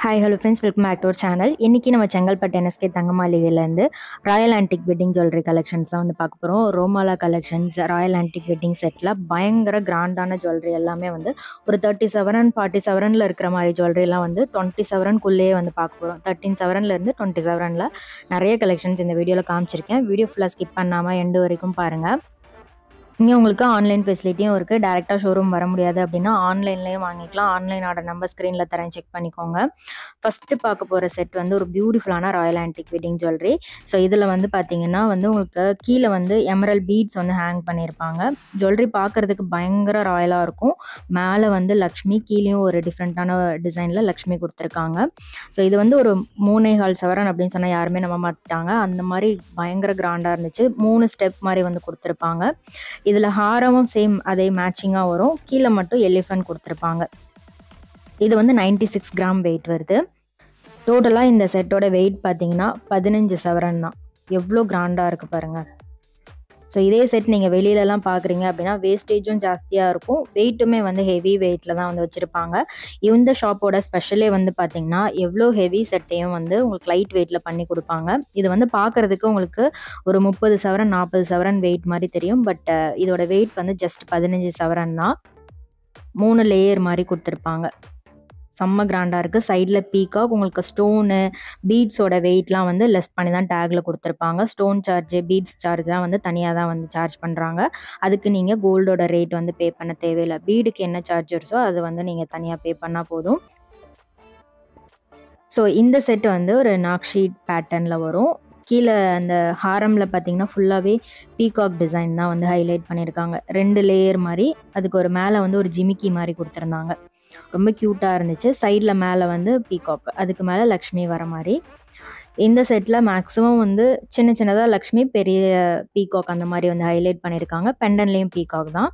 hi hello friends welcome back to our channel இன்றைக்கி நம்ம Chengalpattu NSK தங்க மாளிகையிலேருந்து royal antique wedding jewellery collections தான் வந்து பார்க்க போகிறோம் ரோமாலா கலெக்ஷன்ஸ் ராயல் ஆன்டிக் வெட்டிங் செட்டில் பயங்கர கிராண்டான ஜுவல்லரி எல்லாமே வந்து ஒரு தேர்ட்டி செவரன் ஃபார்ட்டி செவரனில் இருக்கிற மாதிரி ஜுவல்லரிலாம் வந்து டுவெண்ட்டி செவரனுக்குள்ளேயே வந்து பார்க்க போகிறோம் தேர்ட்டின் செவரன்லேருந்து டுவெண்ட்டி செவரனில் நிறைய கலெக்ஷன்ஸ் இந்த வீடியோவில் காமிச்சிருக்கேன் வீடியோ ஃபுல்லாக ஸ்கிப் பண்ணாமல் எண்டு வரைக்கும் பாருங்கள் இங்கே உங்களுக்கு ஆன்லைன் ஃபெசிலிட்டியும் இருக்குது டேரெக்டாக ஷோரூம் வர முடியாது அப்படின்னா ஆன்லைன்லேயும் வாங்கிக்கலாம் ஆன்லைன் ஆர்டர் நம்பர் ஸ்க்ரீனில் தரேன் செக் பண்ணிக்கோங்க ஃபஸ்ட்டு பார்க்க போகிற செட் வந்து ஒரு பியூட்டிஃபுல்லான royal antique wedding jewellery so இதில் வந்து பார்த்தீங்கன்னா வந்து உங்களுக்கு கீழே வந்து எமரல் பீட்ஸ் வந்து ஹேங் பண்ணியிருப்பாங்க ஜுவல்லரி பார்க்குறதுக்கு பயங்கர ராயலாக இருக்கும் மேலே வந்து லக்ஷ்மி கீழேயும் ஒரு டிஃப்ரெண்ட்டான டிசைனில் லக்ஷ்மி கொடுத்துருக்காங்க ஸோ இது வந்து ஒரு மூணே கால் சவரன் அப்படின்னு சொன்னால் யாருமே நம்ப மாட்டாங்க அந்த மாதிரி பயங்கர கிராண்டாக இருந்துச்சு மூணு ஸ்டெப் மாதிரி வந்து கொடுத்துருப்பாங்க இதில் ஹாரமும் சேம் அதே மேட்சிங்காக வரும் கீழே மட்டும் எலிஃபண்ட் கொடுத்துருப்பாங்க இது வந்து நைன்டி சிக்ஸ் கிராம் வெயிட் வருது டோட்டலாக இந்த செட்டோட வெயிட் பார்த்தீங்கன்னா பதினஞ்சு சவரன் தான் எவ்வளோ கிராண்டாக இருக்குது பாருங்கள் ஸோ இதே செட் நீங்கள் வெளியிலலாம் பார்க்குறீங்க அப்படின்னா வேஸ்டேஜும் ஜாஸ்தியாக இருக்கும் வெயிட்டுமே வந்து ஹெவி வெயிட்டில் தான் வந்து வச்சுருப்பாங்க இந்த ஷாப்போட ஸ்பெஷலே வந்து பார்த்தீங்கன்னா எவ்வளோ ஹெவி செட்டையும் வந்து உங்களுக்கு லைட் வெயிட்டில் பண்ணி கொடுப்பாங்க இது வந்து பார்க்குறதுக்கு உங்களுக்கு ஒரு முப்பது சவரன் நாற்பது சவரன் வெயிட் மாதிரி தெரியும் பட் இதோட வெயிட் வந்து ஜஸ்ட் பதினஞ்சு சவரன் தான் மூணு லேயர் மாதிரி கொடுத்துருப்பாங்க செம்ம கிராண்டாக இருக்குது சைடில் பீக்காக் உங்களுக்கு ஸ்டோனு பீட்ஸோட வெயிட்லாம் வந்து லெஸ் பண்ணி தான் டேக்கில் கொடுத்துருப்பாங்க ஸ்டோன் சார்ஜு பீட்ஸ் சார்ஜ்லாம் வந்து தனியாக தான் வந்து சார்ஜ் பண்ணுறாங்க அதுக்கு நீங்கள் கோல்டோட ரேட் வந்து பே பண்ண தேவையில்லை பீடுக்கு என்ன சார்ஜர்ஸோ அது வந்து நீங்கள் தனியாக பே பண்ணால் போதும் ஸோ இந்த செட் வந்து ஒரு நாக்ஷீட் பேட்டர்னில் வரும் கீழே அந்த ஹாரமில் பார்த்தீங்கன்னா ஃபுல்லாகவே பீகாக் டிசைன் தான் வந்து ஹைலைட் பண்ணியிருக்காங்க ரெண்டு லேயர் மாதிரி அதுக்கு ஒரு மேலே வந்து ஒரு ஜிமிக்கி மாதிரி கொடுத்துருந்தாங்க ரொம்ப க்யூட்டாக இருந்துச்சு சைடில் மேலே வந்து பீகாக் அதுக்கு மேலே லக்ஷ்மி வர மாதிரி இந்த செட்டில் மேக்ஸிமம் வந்து சின்ன சின்னதாக லக்ஷ்மி பெரிய பீகாக் அந்த மாதிரி வந்து ஹைலைட் பண்ணியிருக்காங்க பெண்டன்லேயும் பீகாக் தான்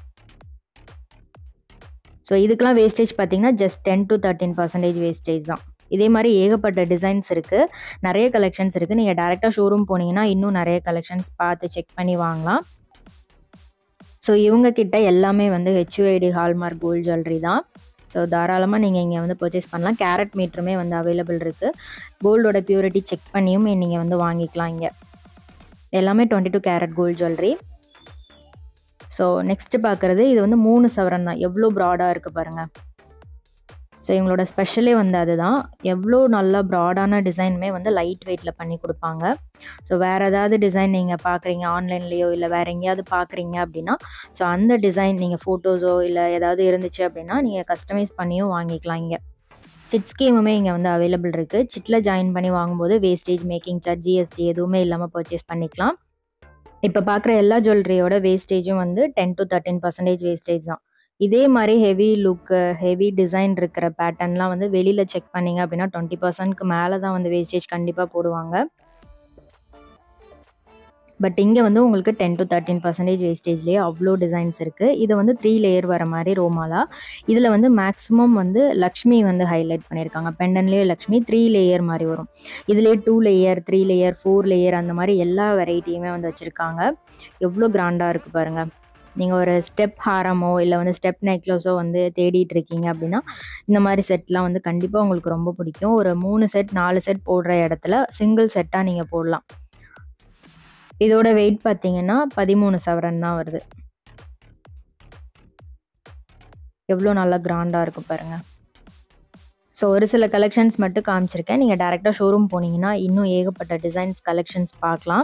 ஸோ இதுக்கெலாம் வேஸ்டேஜ் பார்த்தீங்கன்னா just ten to thirteen percentage wastage தான் இதே மாதிரி ஏகப்பட்ட டிசைன்ஸ் இருக்குது நிறைய கலெக்ஷன்ஸ் இருக்குது நீங்கள் டேரெக்டாக ஷோரூம் போனீங்கன்னா இன்னும் நிறைய கலெக்ஷன்ஸ் பார்த்து செக் பண்ணி வாங்கலாம் ஸோ இவங்க கிட்ட எல்லாமே வந்து ஹெச்யூஐடி ஹால்மார்க் கோல்ட் ஜுவல்லரி தான் ஸோ தாராளமாக நீங்கள் இங்கே வந்து பர்ச்சேஸ் பண்ணலாம் கேரட் மீட்டருமே வந்து அவைலபிள் இருக்குது கோல்டோட பியூரிட்டி செக் பண்ணியும் நீங்கள் வந்து வாங்கிக்கலாம் இங்கே எல்லாமே twenty two carat gold jewellery so next பார்க்குறது இது வந்து மூணு சவரன் தான் எவ்வளோ ப்ராடாக இருக்குது பாருங்கள் ஸோ இவங்களோட ஸ்பெஷலே வந்து அதுதான் எவ்வளோ நல்லா ப்ராடான டிசைனுமே வந்து லைட் வெயிட்டில் பண்ணி கொடுப்பாங்க ஸோ வேறு ஏதாவது டிசைன் நீங்கள் பார்க்குறீங்க ஆன்லைன்லேயோ இல்லை வேறு எங்கேயாவது பார்க்குறீங்க அப்படின்னா ஸோ அந்த டிசைன் நீங்கள் ஃபோட்டோஸோ இல்லை ஏதாவது இருந்துச்சு அப்படின்னா நீங்கள் கஸ்டமைஸ் பண்ணியும் வாங்கிக்கலாம் இங்கே சிட் ஸ்கீமுமே இங்கே வந்து அவைலபிள் இருக்குது சிட்டில் ஜாயின் பண்ணி வாங்கும்போது வேஸ்டேஜ் மேக்கிங் சார்ஜ் ஜிஎஸ்டி எதுவுமே இல்லாமல் பர்ச்சேஸ் பண்ணிக்கலாம் இப்போ பார்க்குற எல்லா ஜுவல்லரியோட வேஸ்டேஜும் வந்து ten to thirteen percentage wastage தான் இதே மாதிரி ஹெவி லுக்கு ஹெவி டிசைன் இருக்கிற பேட்டர்ன்லாம் வந்து வெளியில் செக் பண்ணிங்க அப்படின்னா டுவெண்ட்டி பர்சன்ட்க்கு மேலே தான் வந்து வேஸ்டேஜ் கண்டிப்பாக போடுவாங்க பட் இங்கே வந்து உங்களுக்கு டென் டு தேர்ட்டின் பர்சன்டேஜ் வேஸ்டேஜ்லேயே அவ்வளோ டிசைன்ஸ் இருக்குது இது வந்து த்ரீ லேயர் வர மாதிரி ரோமாலா இதில் வந்து மேக்ஸிமம் வந்து லக்ஷ்மி வந்து ஹைலைட் பண்ணியிருக்காங்க பெண்டன்லேயே லக்ஷ்மி த்ரீ லேயர் மாதிரி வரும் இதுலேயே two layer three layer four layer அந்த மாதிரி எல்லா வெரைட்டியுமே வந்து வச்சுருக்காங்க எவ்வளோ கிராண்டாக இருக்குது பாருங்கள் நீங்கள் ஒரு ஸ்டெப் ஹாரமோ இல்லை வந்து ஸ்டெப் நெக்லஸோ வந்து தேடிட்டு இருக்கீங்க அப்படின்னா இந்த மாதிரி செட்லாம் வந்து கண்டிப்பாக உங்களுக்கு ரொம்ப பிடிக்கும் ஒரு மூணு செட் நாலு செட் போடுற இடத்துல சிங்கிள் செட்டாக நீங்கள் போடலாம் இதோட வெயிட் பார்த்தீங்கன்னா பதிமூணு சவரன் தான் வருது எவ்வளோ நல்லா கிராண்டாக இருக்கும் பாருங்கள் ஸோ ஒரு சில கலெக்ஷன்ஸ் மட்டும் காமிச்சிருக்கேன் நீங்கள் டேரெக்டாக ஷோரூம் போனீங்கன்னா இன்னும் ஏகப்பட்ட டிசைன்ஸ் கலெக்ஷன்ஸ் பார்க்கலாம்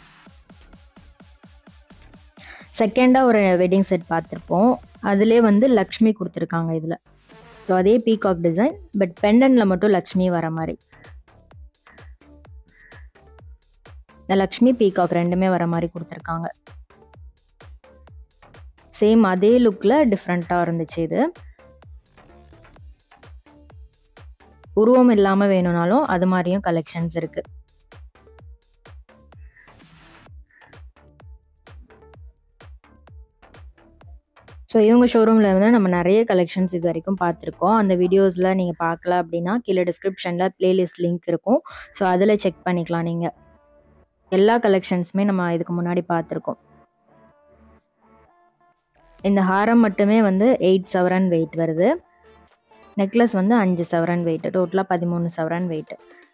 செகண்டாக ஒரு வெட்டிங் செட் பார்த்துருப்போம் அதிலே வந்து லக்ஷ்மி கொடுத்துருக்காங்க இதில் ஸோ அதே பீகாக் டிசைன் பட் பெண்டனில் மட்டும் லக்ஷ்மி வர மாதிரி இந்த லக்ஷ்மி பீகாக் ரெண்டுமே வர மாதிரி கொடுத்துருக்காங்க சேம் அதே லுக்கில் டிஃப்ரெண்ட்டாக இருந்துச்சு இது உருவம் இல்லாமல் வேணும்னாலும் அது மாதிரியும் கலெக்ஷன்ஸ் இருக்குது ஸோ இவங்க ஷோரூமில் வந்து நம்ம நிறைய கலெக்ஷன்ஸ் இது வரைக்கும் பார்த்துருக்கோம் அந்த வீடியோஸில் நீங்கள் பார்க்கல அப்படின்னா கீழே டிஸ்கிரிப்ஷனில் ப்ளேலிஸ்ட் லிங்க் இருக்கும் ஸோ அதில் செக் பண்ணிக்கலாம் நீங்கள் எல்லா கலெக்ஷன்ஸுமே நம்ம இதுக்கு முன்னாடி பார்த்துருக்கோம் இந்த ஹாரம் மட்டுமே வந்து எயிட் சவரன் வெயிட் வருது நெக்லஸ் வந்து அஞ்சு சவரன் வெயிட் டோட்டலாக பதிமூணு சவரன் வெயிட்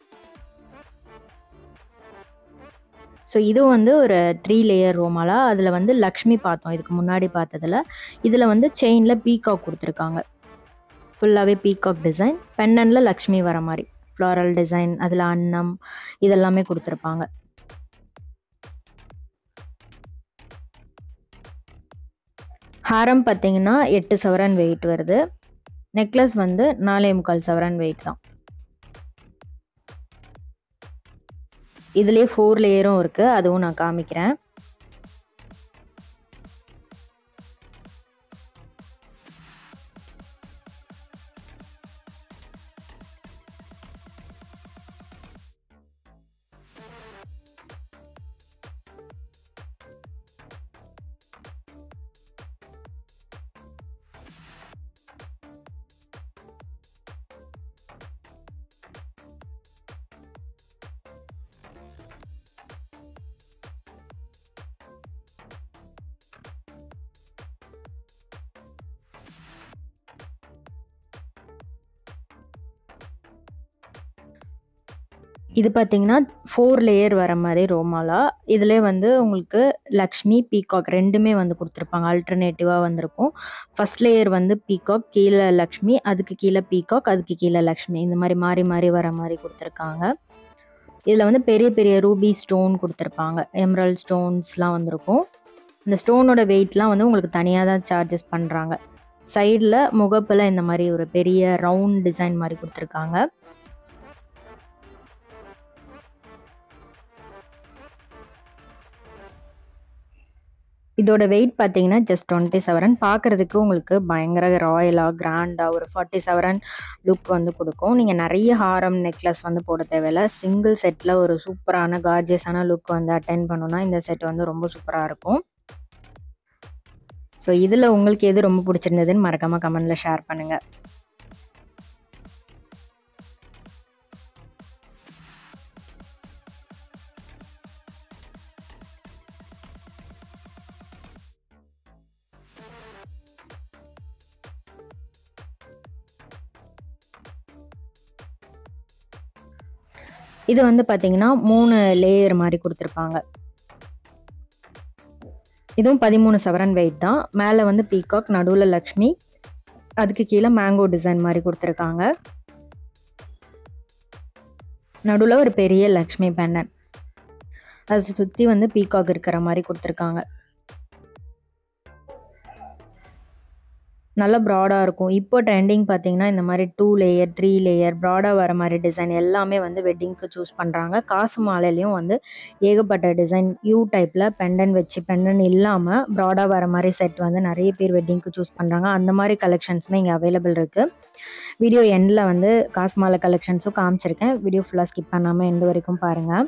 ஸோ இது வந்து ஒரு த்ரீ லேயர் ரோமாலா அதில் வந்து லக்ஷ்மி பார்த்தோம் இதுக்கு முன்னாடி பார்த்ததில் இதில் வந்து செயினில் பீகாக் கொடுத்துருக்காங்க ஃபுல்லாகவே பீகாக் டிசைன் பெண்டனில் லக்ஷ்மி வர மாதிரி ஃப்ளாரல் டிசைன் அதில் அன்னம் இதெல்லாமே கொடுத்துருப்பாங்க ஹாரம் பார்த்தீங்கன்னா எட்டு சவரன் வெயிட் வருது நெக்லஸ் வந்து நாலே முக்கால் சவரன் வெயிட் தான் இதுலேயே ஃபோர் லேயரும் இருக்குது அதுவும் நான் காமிக்கிறேன் இது பார்த்தீங்கன்னா ஃபோர் லேயர் வர மாதிரி ரோமாலா இதிலே வந்து உங்களுக்கு லக்ஷ்மி பீகாக் ரெண்டுமே வந்து கொடுத்துருப்பாங்க ஆல்டர்னேட்டிவாக வந்திருக்கும் ஃபர்ஸ்ட் லேயர் வந்து பீகாக் கீழே லக்ஷ்மி அதுக்கு கீழே பீகாக் அதுக்கு கீழே லக்ஷ்மி இந்த மாதிரி மாறி மாறி வர மாதிரி கொடுத்துருக்காங்க இதில் வந்து பெரிய பெரிய ரூபி ஸ்டோன் கொடுத்துருப்பாங்க எம்ரல் ஸ்டோன்ஸ்லாம் வந்திருக்கும் இந்த ஸ்டோனோட வெயிட்லாம் வந்து உங்களுக்கு தனியாக தான் சார்ஜஸ் பண்ணுறாங்க சைடில் முகப்பில் இந்த மாதிரி ஒரு பெரிய ரவுண்ட் டிசைன் மாதிரி கொடுத்துருக்காங்க இதோட வெயிட் பார்த்தீங்கன்னா ஜஸ்ட் டுவெண்ட்டி செவரன் பார்க்குறதுக்கு உங்களுக்கு பயங்கர ராயலாக கிராண்டாக ஒரு ஃபார்ட்டி செவரன் லுக் வந்து கொடுக்கும் நீங்கள் நிறைய ஹாரம் நெக்லஸ் வந்து போட தேவையில்ல சிங்கிள் செட்டில் ஒரு சூப்பரான கார்ஜியஸான லுக் வந்து அட்டைன் பண்ணோன்னா இந்த செட் வந்து ரொம்ப சூப்பராக இருக்கும் ஸோ இதில் உங்களுக்கு எது ரொம்ப பிடிச்சிருந்ததுன்னு மறக்காமல் கமெண்டில் ஷேர் பண்ணுங்கள் இது வந்து பார்த்தீங்கன்னா மூணு லேயர் மாதிரி கொடுத்துருப்பாங்க இதுவும் பதிமூணு சவரன் வெயிட் தான் மேலே வந்து பீகாக் நடுவில் லக்ஷ்மி அதுக்கு கீழே மேங்கோ டிசைன் மாதிரி கொடுத்துருக்காங்க நடுவில் ஒரு பெரிய லக்ஷ்மி பெண்ணன் அதை சுற்றி வந்து பீகாக் இருக்கிற மாதிரி கொடுத்துருக்காங்க நல்ல ப்ராடாக இருக்கும் இப்போ ட்ரெண்டிங் பார்த்தீங்கன்னா இந்த மாதிரி டூ லேயர் த்ரீ லேயர் ப்ராடாக வர மாதிரி டிசைன் எல்லாமே வந்து வெட்டிங்க்கு சூஸ் பண்ணுறாங்க காசு மாலையிலையும் வந்து ஏகப்பட்ட டிசைன் யூ டைப்பில் பெண்டன் வச்சு பெண்டன் இல்லாமல் ப்ராடாக வர மாதிரி செட் வந்து நிறைய பேர் வெட்டிங்க்கு சூஸ் பண்ணுறாங்க அந்த மாதிரி கலெக்ஷன்ஸுமே இங்கே அவைலபிள் இருக்குது வீடியோ எண்டில் வந்து காசு மாலை கலெக்ஷன்ஸும் காமிச்சிருக்கேன் வீடியோ ஃபுல்லாக ஸ்கிப் பண்ணாமல் எண்டு வரைக்கும் பாருங்கள்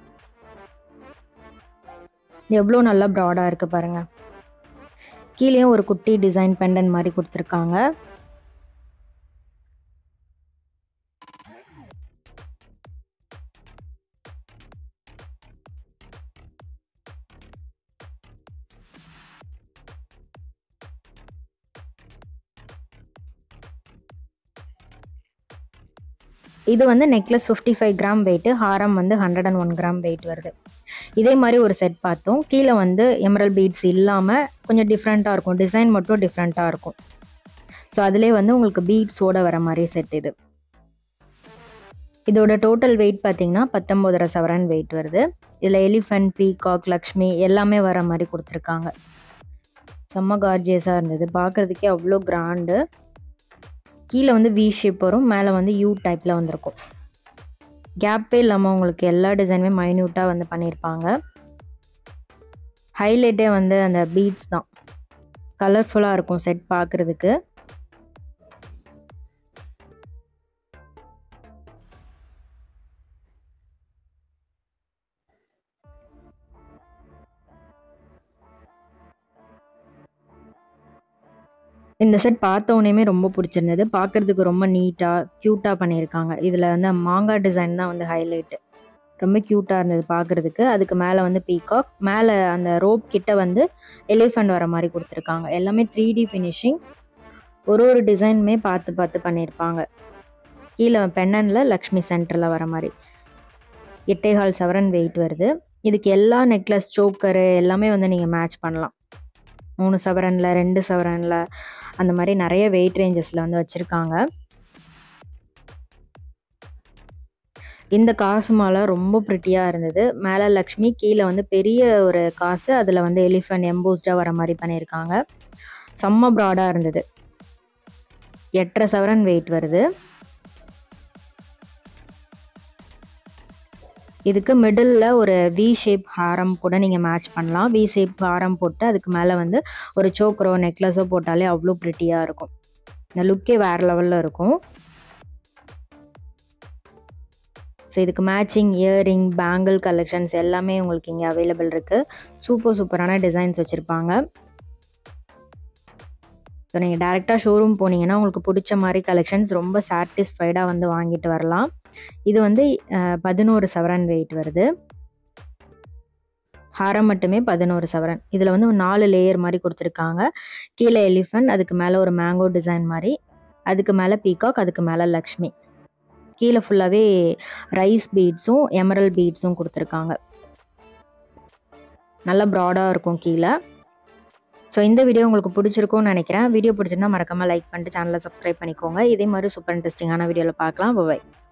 எவ்வளோ நல்லா ப்ராடாக இருக்குது பாருங்கள் கீழேயும் ஒரு குட்டி டிசைன் பெண்டன் மாதிரி கொடுத்துருக்காங்க இது வந்து necklace fifty five gram weight ஹாரம் வந்து hundred and one gram weight வருது இதே மாதிரி ஒரு செட் பார்த்தோம் கீழே வந்து எமரல் பீட்ஸ் இல்லாமல் கொஞ்சம் டிஃப்ரெண்ட்டாக இருக்கும் டிசைன் மட்டும் டிஃப்ரெண்ட்டாக இருக்கும் ஸோ அதிலே வந்து உங்களுக்கு பீட்ஸோட வர மாதிரி செட் இது இதோட டோட்டல் வெயிட் பார்த்தீங்கன்னா பத்தொம்போதரை சவரன் வெயிட் வருது இதில் எலிஃபென்ட் பீகாக் லக்ஷ்மி எல்லாமே வர மாதிரி கொடுத்துருக்காங்க செம்ம கார்ஜியஸாக இருந்தது பார்க்குறதுக்கே அவ்வளோ கிராண்டு கீழே வந்து வி ஷேப் வரும் மேலே வந்து யூ டைப்பில் வந்திருக்கும் கேப்பே இல்லாமல் உங்களுக்கு எல்லா டிசைனுமே மைன்யூட்டாக வந்து பண்ணியிருப்பாங்க ஹைலைட்டே வந்து அந்த பீட்ஸ் தான் கலர்ஃபுல்லாக இருக்கும் செட் பார்க்குறதுக்கு இந்த செட் பார்த்தோன்னே ரொம்ப பிடிச்சிருந்தது பார்க்குறதுக்கு ரொம்ப நீட்டாக க்யூட்டாக பண்ணியிருக்காங்க இதில் வந்து மாங்காய் டிசைன் தான் வந்து ஹைலைட்டு ரொம்ப க்யூட்டாக இருந்தது பார்க்குறதுக்கு அதுக்கு மேலே வந்து பீகாக் மேலே அந்த ரோப் கிட்ட வந்து எலிஃபண்ட் வர மாதிரி கொடுத்துருக்காங்க எல்லாமே த்ரீ டி ஃபினிஷிங் ஒரு ஒரு டிசைனுமே பார்த்து பார்த்து பண்ணியிருப்பாங்க கீழே பெண்ணனில் லக்ஷ்மி சென்டரில் வர மாதிரி எட்டேகால் சவரன் வெயிட் வருது இதுக்கு எல்லா நெக்லஸ் சோக்கரு எல்லாமே வந்து நீங்கள் மேட்ச் பண்ணலாம் மூணு சவரனில் ரெண்டு சவரனில் அந்த மாதிரி நிறைய வெயிட் ரேஞ்சஸில் வந்து வச்சுருக்காங்க இந்த காசு மாலை ரொம்ப ப்ரிட்டியாக இருந்தது மேலே லக்ஷ்மி கீழே வந்து பெரிய ஒரு காசு அதில் வந்து எலிஃபண்ட் எம்போஸ்டாக வர மாதிரி பண்ணியிருக்காங்க செம்ம ப்ராடாக இருந்தது எட்டரை சவரன் வெயிட் வருது இதுக்கு மிடில் ஒரு வி ஷேப் ஹாரம் கூட நீங்கள் மேட்ச் பண்ணலாம் வி ஷேப் ஹாரம் போட்டு அதுக்கு மேலே வந்து ஒரு சோக்கரோ நெக்லஸோ போட்டாலே அவ்வளோ ப்ரிட்டியாக இருக்கும் இந்த லுக்கே வேறு லெவலில் இருக்கும் ஸோ இதுக்கு மேட்சிங் இயரிங் பேங்கிள் கலெக்ஷன்ஸ் எல்லாமே உங்களுக்கு இங்கே அவைலபிள் இருக்குது சூப்பர் சூப்பரான டிசைன்ஸ் வச்சுருப்பாங்க ஸோ நீங்கள் டேரெக்டாக ஷோரூம் போனீங்கன்னா உங்களுக்கு பிடிச்ச மாதிரி கலெக்ஷன்ஸ் ரொம்ப சாட்டிஸ்ஃபைடாக வந்து வாங்கிட்டு வரலாம் இது வந்து பதினோரு சவரன் வெயிட் வருது ஹாரம் மட்டுமே பதினோரு சவரன் இதில் வந்து ஒரு நாலு லேயர் மாதிரி கொடுத்துருக்காங்க கீழே எலிஃபண்ட் அதுக்கு மேலே ஒரு மேங்கோ டிசைன் மாதிரி அதுக்கு மேலே பீகாக் அதுக்கு மேலே லக்ஷ்மி கீழே ஃபுல்லாகவே ரைஸ் பீட்ஸும் எமரல் பீட்ஸும் கொடுத்துருக்காங்க நல்லா ப்ராடாக இருக்கும் கீழே ஸோ இந்த வீடியோ உங்களுக்கு பிடிச்சிருக்கும்னு நினைக்கிறேன் வீடியோ பிடிச்சிருந்தா மறக்காமல் லைக் பண்ணிட்டு சேனலை சப்ஸ்கிரைப் பண்ணிக்கோங்க இதே மாதிரி சூப்பர் இன்ட்ரெஸ்டிங்கான வீடியோவில் பார்க்கலாம் பாய்